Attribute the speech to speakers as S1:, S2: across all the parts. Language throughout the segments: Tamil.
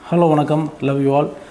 S1: ஹலோ வணக்கம் லவ் யூ ஆல்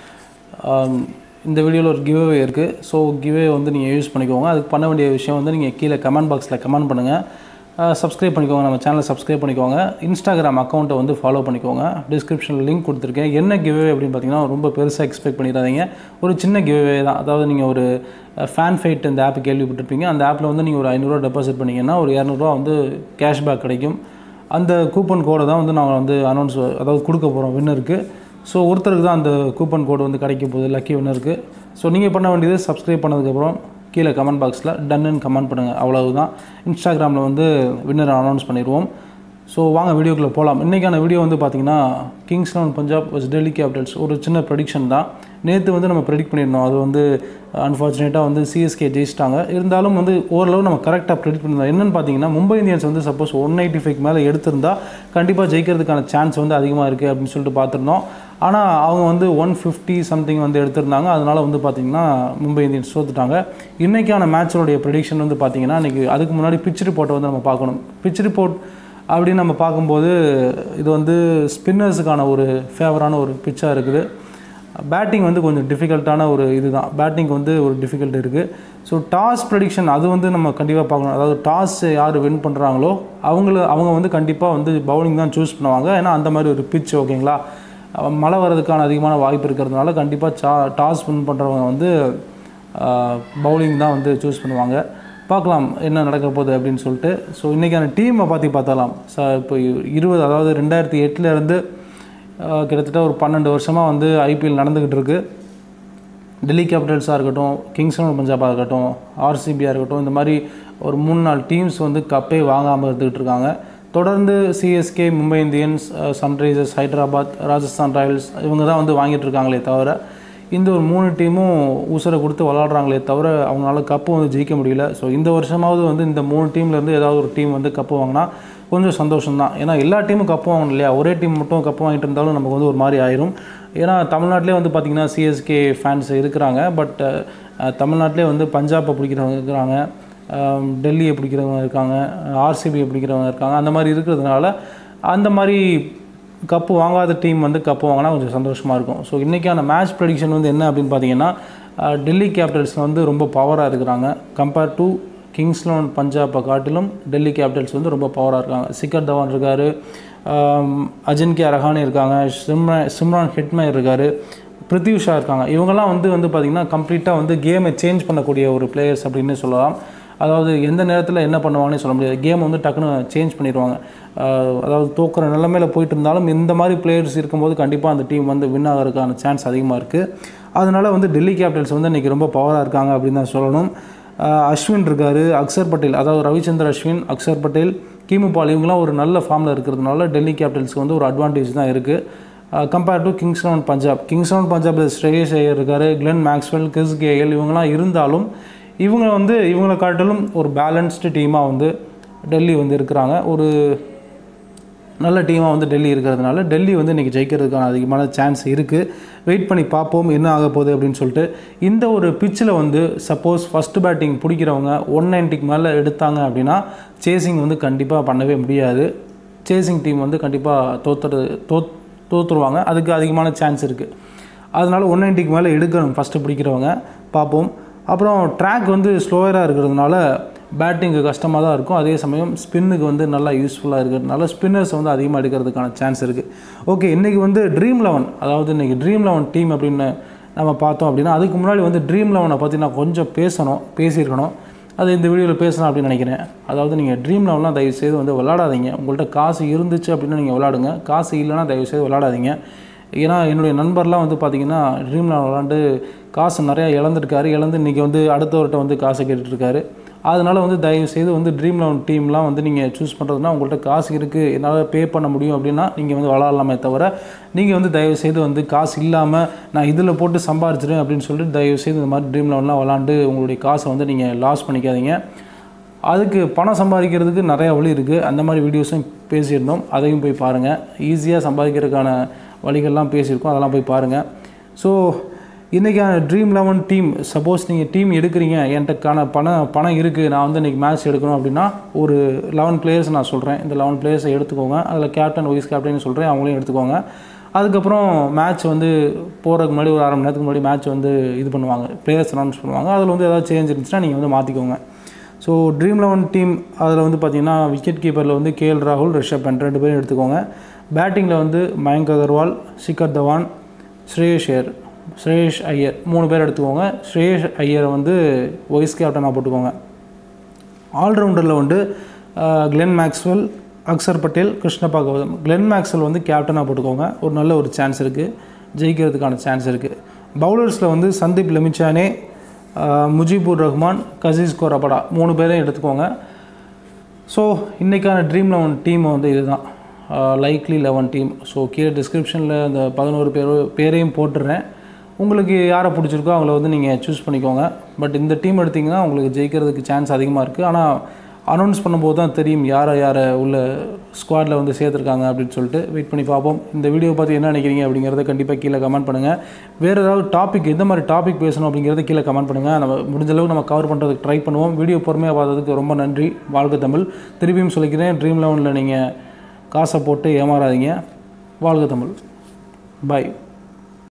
S1: இந்த வீடியோவில் ஒரு கிவ்அவே இருக்குது ஸோ கிவ்வே வந்து நீங்கள் யூஸ் பண்ணிக்கோங்க அதுக்கு பண்ண வேண்டிய விஷயம் வந்து நீங்கள் கீழே கமெண்ட் பாக்ஸில் கமெண்ட் பண்ணுங்கள் சப்ஸ்கிரைப் பண்ணிக்கோங்க நம்ம சேனலை சப்ஸ்கிரைப் பண்ணிக்கோங்க இன்ஸ்டாகிராம் அக்கௌண்ட்டை வந்து ஃபாலோ பண்ணிக்கோங்க டிஸ்கிரிப்ஷனில் லிங்க் கொடுத்துருக்கேன் என்ன கிவ்அவே அப்படின்னு பார்த்தீங்கன்னா ரொம்ப பெருசாக எக்ஸ்பெக்ட் பண்ணிடாதீங்க ஒரு சின்ன கிவ்அவே தான் அதாவது நீங்கள் ஒரு ஃபேன் ஃபைட் இந்த ஆப் கேள்விப்பட்டிருப்பீங்க அந்த ஆப்பில் வந்து நீங்கள் ஒரு ஐநூறுரூவா டெபாசிட் பண்ணிங்கன்னா ஒரு இரநூறுவா வந்து கேஷ்பேக் கிடைக்கும் அந்த கூப்பன் கோடை தான் வந்து நாங்கள் வந்து அனௌன்ஸ் அதாவது கொடுக்க போகிறோம் வின்னருக்கு ஸோ ஒருத்தருக்கு தான் அந்த கூப்பன் கோடு வந்து கிடைக்க போகுது லக்கி வின்னருக்கு ஸோ நீங்கள் பண்ண வேண்டியது சப்ஸ்கிரைப் பண்ணதுக்கப்புறம் கீழே கமெண்ட் பாக்ஸில் டன்னு கமெண்ட் பண்ணுங்கள் அவ்வளவுதான் இன்ஸ்டாகிராமில் வந்து வின்னர் அனௌன்ஸ் பண்ணிடுவோம் ஸோ வாங்க வீடியோக்குள்ளே போகலாம் இன்றைக்கான வீடியோ வந்து பார்த்தீங்கன்னா Kings Eleven Punjab vs Delhi Capitals ஒரு சின்ன ப்ரெடிக்ஷன் தான் நேற்று வந்து நம்ம ப்ரெடிக்ட் பண்ணியிருந்தோம் அது வந்து அன்ஃபார்ச்சுனேட்டாக வந்து சிஎஸ்கே ஜெயிச்சிட்டாங்க இருந்தாலும் வந்து ஓரளவு நம்ம கரெக்டாக ப்ரெடிக்ட் பண்ணியிருந்தோம் என்னென்னு பார்த்தீங்கன்னா மும்பை இந்தியன்ஸ் வந்து சப்போஸ் ஒன் எயிட்டி ஃபைவ் மேலே எடுத்திருந்தா கண்டிப்பாக ஜெயிக்கிறதுக்கான சான்ஸ் வந்து அதிகமாக இருக்குது அப்படின்னு சொல்லிட்டு பார்த்துருந்தோம் ஆனால் அவங்க வந்து ஒன் ஃபிஃப்டி சம்திங் வந்து எடுத்திருந்தாங்க அதனால் வந்து பார்த்திங்கன்னா மும்பை இந்தியன்ஸ் தோத்துட்டாங்க இன்றைக்கான மேட்சோடைய ப்ரெடிக்ஷன் வந்து பார்த்திங்கன்னா இன்றைக்கி அதுக்கு முன்னாடி பிச் ரிப்போர்ட்டை வந்து நம்ம பார்க்கணும் பிச் ரிப்போர்ட் அப்படின்னு நம்ம பார்க்கும்போது இது வந்து ஸ்பின்னர்ஸுக்கான ஒரு ஃபேவரான ஒரு பிச்சாக இருக்குது பேட்டிங் வந்து கொஞ்சம் டிஃபிகல்ட்டான ஒரு இது தான் பேட்டிங் வந்து ஒரு டிஃபிகல்ட் இருக்குது ஸோ டாஸ் ப்ரெடிக்ஷன் அது வந்து நம்ம கண்டிப்பாக பார்க்கணும் அதாவது டாஸ் யார் வின் பண்ணுறாங்களோ அவங்கள அவங்க வந்து கண்டிப்பாக வந்து பவுலிங் தான் சூஸ் பண்ணுவாங்க ஏன்னா அந்த மாதிரி ஒரு பிச் ஓகேங்களா மழை வர்றதுக்கான அதிகமான வாய்ப்பு இருக்கிறதுனால கண்டிப்பாக சா டாஸ் வின் பண்ணுறவங்க வந்து பவுலிங் தான் வந்து சூஸ் பண்ணுவாங்க பார்க்கலாம் என்ன நடக்க போகுது அப்படின்னு சொல்லிட்டு ஸோ இன்றைக்கான டீமை பார்த்து பார்த்தலாம் ச இப்போ இருபது அதாவது ரெண்டாயிரத்தி எட்டுலேருந்து கிட்டத்தட்ட ஒரு பன்னெண்டு வருஷமாக வந்து ஐபிஎல் நடந்துக்கிட்டு இருக்குது டெல்லி கேபிட்டல்ஸாக இருக்கட்டும் கிங்ஸ் லெவன் பஞ்சாபாக இருக்கட்டும் ஆர்சிபியாக இருக்கட்டும் இந்த மாதிரி ஒரு மூணு நாலு டீம்ஸ் வந்து கப்பே வாங்காமல் இருந்துகிட்டு இருக்காங்க தொடர்ந்து CSK Mumbai Indians Sunrisers Hyderabad Rajasthan Royals இவங்க தான் வந்து வாங்கிட்டு இருக்காங்களே தவிர இந்த ஒரு மூணு டீமும் ஊசரை கொடுத்து விளாட்றாங்களே தவிர அவங்களால கப்பு வந்து ஜெயிக்க முடியல ஸோ இந்த வருஷமாவது வந்து இந்த மூணு டீம்லேருந்து ஏதாவது ஒரு டீம் வந்து கப்பு வாங்கினா கொஞ்சம் சந்தோஷம் தான் ஏன்னா எல்லா டீமும் கப்பு வாங்கணும் இல்லையா ஒரே டீம் மட்டும் கப்பு வாங்கிட்டு இருந்தாலும் நமக்கு வந்து ஒரு மாதிரி ஆயிரும் ஏன்னா தமிழ்நாட்டிலே வந்து பார்த்திங்கன்னா சிஎஸ்கே ஃபேன்ஸ் இருக்கிறாங்க பட் தமிழ்நாட்டிலே வந்து பஞ்சாப்பை பிடிக்கிறவங்க இருக்கிறாங்க டெல்லியை பிடிக்கிறவங்க இருக்காங்க ஆர்சிபியை பிடிக்கிறவங்க இருக்காங்க அந்த மாதிரி இருக்கிறதுனால அந்த மாதிரி கப்பு வாங்காத டீம் வந்து கப்பு வாங்கினா கொஞ்சம் சந்தோஷமாக இருக்கும் ஸோ இன்றைக்கான மேட்ச் ப்ரெடிக்ஷன் வந்து என்ன அப்படின்னு பார்த்தீங்கன்னா டெல்லி கேபிட்டல்ஸ் வந்து ரொம்ப பவராக இருக்கிறாங்க கம்பேர் டு கிங்ஸ் லெவன் பஞ்சாப்பை காட்டிலும் டெல்லி கேபிட்டல்ஸ் வந்து ரொம்ப பவராக இருக்காங்க சிக்கர் தவான் இருக்கார் அஜின்கே ரஹானி இருக்காங்க சிம்ரான் சிம்ரான் ஹெட்மேர் இருக்கார் பிருத்திவிஷா இருக்காங்க இவங்கெல்லாம் வந்து வந்து பார்த்திங்கன்னா கம்ப்ளீட்டாக வந்து கேமை சேஞ்ச் பண்ணக்கூடிய ஒரு பிளேயர்ஸ் அப்படின்னு சொல்லலாம் அதாவது எந்த நேரத்தில் என்ன பண்ணுவாங்கன்னு சொல்ல முடியாது கேம் வந்து டக்குன்னு சேஞ்ச் பண்ணிடுவாங்க அதாவது தோக்குற நிலமையில் போயிட்டு இருந்தாலும் இந்த மாதிரி பிளேயர்ஸ் இருக்கும்போது கண்டிப்பாக அந்த டீம் வந்து வின் ஆகிறதுக்கான சான்ஸ் அதிகமாக இருக்குது அதனால் வந்து டெல்லி கேபிட்டல்ஸ் வந்து இன்றைக்கி ரொம்ப பவராக இருக்காங்க அப்படின்னு தான் சொல்லணும் அஸ்வின் இருக்கார் அக்சர் பட்டேல் அதாவது ரவிச்சந்திர அஸ்வின் அக்சர் பட்டேல் கீமு பால் இவங்களாம் ஒரு நல்ல ஃபார்மில் இருக்கிறதுனால டெல்லி கேபிட்டல்ஸ்க்கு வந்து ஒரு அட்வான்டேஜ் தான் இருக்குது compare to Kings Eleven Punjab Kings Eleven பஞ்சாபில் ஸ்ரேயஸ் ஐயர் இருக்கார் கிளென் மேக்ஸ்வெல் கிறிஸ் கேஎல் இவங்கெல்லாம் இருந்தாலும் இவங்க வந்து இவங்களை காட்டிலும் ஒரு பேலன்ஸ்டு டீமாக வந்து டெல்லி வந்து இருக்கிறாங்க ஒரு நல்ல டீமாக வந்து டெல்லி இருக்கிறதுனால டெல்லி வந்து இன்றைக்கி ஜெயிக்கிறதுக்கான அதிகமான சான்ஸ் இருக்குது வெயிட் பண்ணி பார்ப்போம் என்ன ஆக போகுது அப்படின்னு சொல்லிட்டு இந்த ஒரு பிச்சில் வந்து சப்போஸ் ஃபஸ்ட்டு பேட்டிங் பிடிக்கிறவங்க ஒன் நைன்ட்டிக்கு மேலே எடுத்தாங்க அப்படின்னா சேசிங் வந்து கண்டிப்பாக பண்ணவே முடியாது சேசிங் டீம் வந்து கண்டிப்பாக தோத்துறது தோ தோற்றுருவாங்க அதுக்கு அதிகமான சான்ஸ் இருக்குது அதனால் ஒன் நைன்ட்டிக்கு மேலே எடுக்கணும் ஃபஸ்ட்டு பிடிக்கிறவங்க பார்ப்போம் அப்புறம் ட்ராக் வந்து ஸ்லோயராக இருக்கிறதுனால பேட்டிங்கு கஷ்டமாக தான் இருக்கும் அதே சமயம் ஸ்பின்னுக்கு வந்து நல்லா யூஸ்ஃபுல்லாக இருக்கிறதுனால ஸ்பின்னர்ஸ் வந்து அதிகமாக எடுக்கிறதுக்கான சான்ஸ் இருக்குது ஓகே இன்றைக்கி வந்து ட்ரீம் லெவன் அதாவது இன்றைக்கி ட்ரீம் லெவன் டீம் அப்படின்னு நம்ம பார்த்தோம் அப்படின்னா அதுக்கு முன்னாடி வந்து ட்ரீம் லெவனை பற்றி நான் கொஞ்சம் பேசணும் பேசியிருக்கணும் அது இந்த வீடியோவில் பேசணும் அப்படின்னு நினைக்கிறேன் அதாவது நீங்கள் ட்ரீம் லெவன்லாம் தயவுசெய்து வந்து விளாடாதீங்க உங்கள்கிட்ட காசு இருந்துச்சு அப்படின்னா நீங்கள் விளாடுங்க காசு இல்லைன்னா தயவுசெய்து விளாடாதீங்க ஏன்னா என்னுடைய நண்பர்லாம் வந்து பார்த்திங்கன்னா ட்ரீம் லெவன் விளாண்டு காசு நிறையா இழந்துருக்காரு இழந்து இன்றைக்கி வந்து அடுத்தவர்கிட்ட வந்து காசை கேட்டுட்ருக்காரு அதனால் வந்து தயவு செய்து வந்து ட்ரீம் லெவன் டீம்லாம் வந்து நீங்கள் சூஸ் பண்ணுறதுனா உங்கள்கிட்ட காசு இருக்குது என்னால் பே பண்ண முடியும் அப்படின்னா நீங்கள் வந்து விளாட்லாமே தவிர நீங்கள் வந்து தயவு செய்து வந்து காசு இல்லாமல் நான் இதில் போட்டு சம்பாரிச்சிடுறேன் அப்படின்னு சொல்லிட்டு தயவு செய்து இந்த மாதிரி ட்ரீம் லெவன்லாம் விளாண்டு உங்களுடைய காசை வந்து நீங்கள் லாஸ் பண்ணிக்காதீங்க அதுக்கு பணம் சம்பாதிக்கிறதுக்கு நிறையா வழி இருக்குது அந்த மாதிரி வீடியோஸும் பேசியிருந்தோம் அதையும் போய் பாருங்கள் ஈஸியாக சம்பாதிக்கிறதுக்கான வழிகள்லாம் பேசியிருக்கோம் அதெல்லாம் போய் பாருங்கள் ஸோ இன்றைக்கான ட்ரீம் லெவன் டீம் சப்போஸ் நீங்கள் டீம் எடுக்கிறீங்க என்கிட்டக்கான பணம் பணம் இருக்குது நான் வந்து இன்றைக்கி மேட்ச் எடுக்கணும் அப்படின்னா ஒரு லெவன் பிளேயர்ஸ் நான் சொல்கிறேன் இந்த லெவன் பிளேயர்ஸை எடுத்துக்கோங்க அதில் கேப்டன் வைஸ் கேப்டன் சொல்கிறேன் அவங்களையும் எடுத்துக்கோங்க அதுக்கப்புறம் மேட்ச் வந்து போகிறதுக்கு முன்னாடி ஒரு அரை மணி நேரத்துக்கு முன்னாடி மேட்ச் வந்து இது பண்ணுவாங்க பிளேயர்ஸ் அனௌன்ஸ் பண்ணுவாங்க அதில் வந்து ஏதாவது சேஞ்ச் இருந்துச்சுன்னா நீங்கள் வந்து மாற்றிக்கோங்க ஸோ ட்ரீம் லெவன் டீம் அதில் வந்து பார்த்தீங்கன்னா விக்கெட் கீப்பரில் வந்து கேஎல் ராகுல் ரிஷப் பண்ட் ரெண்டு பேரும் எடுத்துக்கோங்க பேட்டிங்கில் வந்து மயங்க் அகர்வால் ஷிகர் தவான் ஸ்ரேயஸ் ஐயர் ஸ்ரேயஸ் ஐயர் மூணு பேர் எடுத்துக்கோங்க ஸ்ரேயஸ் ஐயரை வந்து வைஸ் கேப்டனாக போட்டுக்கோங்க ஆல்ரவுண்டரில் வந்து Glenn Maxwell Axar Patel Krishnappa Gowtham Glenn Maxwell வந்து கேப்டனாக போட்டுக்கோங்க ஒரு நல்ல ஒரு சான்ஸ் இருக்குது ஜெயிக்கிறதுக்கான சான்ஸ் இருக்குது பவுலர்ஸில் வந்து சந்தீப் லெமிச்சானே முஜிபுர் ரஹ்மான் கசீஸ் கோரபடா மூணு பேரையும் எடுத்துக்கோங்க ஸோ இன்றைக்கான ட்ரீம் லெவன் டீம் வந்து இதுதான் லைக்லி லெவன் டீம் ஸோ கீழே டிஸ்கிரிப்ஷனில் அந்த பதினோரு பேர் பேரையும் போட்டுடுறேன் உங்களுக்கு யாரை பிடிச்சிருக்கோ அவங்கள வந்து நீங்கள் சூஸ் பண்ணிக்கோங்க பட் இந்த டீம் எடுத்திங்கன்னா உங்களுக்கு ஜெயிக்கிறதுக்கு சான்ஸ் அதிகமாக இருக்குது ஆனால் அனௌன்ஸ் பண்ணும்போது தான் தெரியும் யாரை யாரை உள்ள ஸ்குவாடில் வந்து சேர்த்துருக்காங்க அப்படின்னு சொல்லிட்டு வெயிட் பண்ணி பார்ப்போம் இந்த வீடியோ பார்த்து என்ன நினைக்கிறீங்க அப்படிங்கிறத கண்டிப்பாக கீழே கமெண்ட் பண்ணுங்கள் வேறு ஏதாவது டாபிக் எந்த மாதிரி டாபிக் பேசணும் அப்படிங்கிறத கீழே கமெண்ட் பண்ணுங்கள் நம்ம முடிஞ்ச அளவுக்கு நம்ம கவர் பண்ணுறதுக்கு ட்ரை பண்ணுவோம் வீடியோ பொறுமையாக பார்த்ததுக்கு ரொம்ப நன்றி வாழ்க தமிழ் திருப்பியும் சொல்லிக்கிறேன் ட்ரீம் லெவனில் நீங்கள் காசை போட்டு ஏமாறாதீங்க வாழ்க தமிழ் பாய்